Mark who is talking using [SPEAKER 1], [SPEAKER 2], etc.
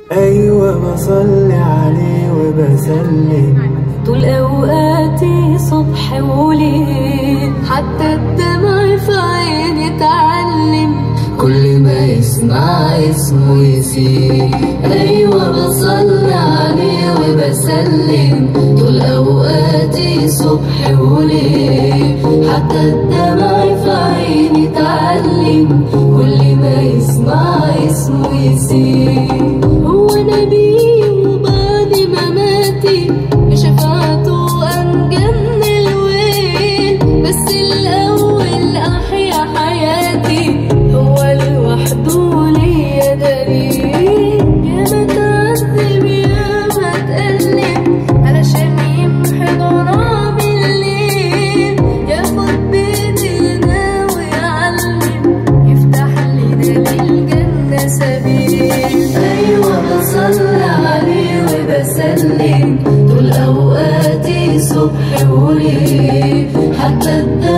[SPEAKER 1] أيوة بصلي عليه وبسلم
[SPEAKER 2] طول أوقاتي صبح وليل حتى الدمع في عيني اتعلم
[SPEAKER 3] كل ما يسمع اسمه يسير أيوة بصلي عليه وبسلم طول أوقاتي صبح وليل حتى الدمع في عيني اتعلم كل ما يسمع اسمه يسير
[SPEAKER 2] هو نبي وبعد مماتي بشفاعته أنجن الويل بس الأول أحيا حياتي هو لوحده ليا دليل يا ما تعذب يا ما تألم علشان يمحي ضرام الليل ياخد بإيدينا ويعلم يفتح لنا للجنة سبيل
[SPEAKER 3] أيوة بصلي عليه وبسلم طول أوقاتي صبح وليل حتى الدم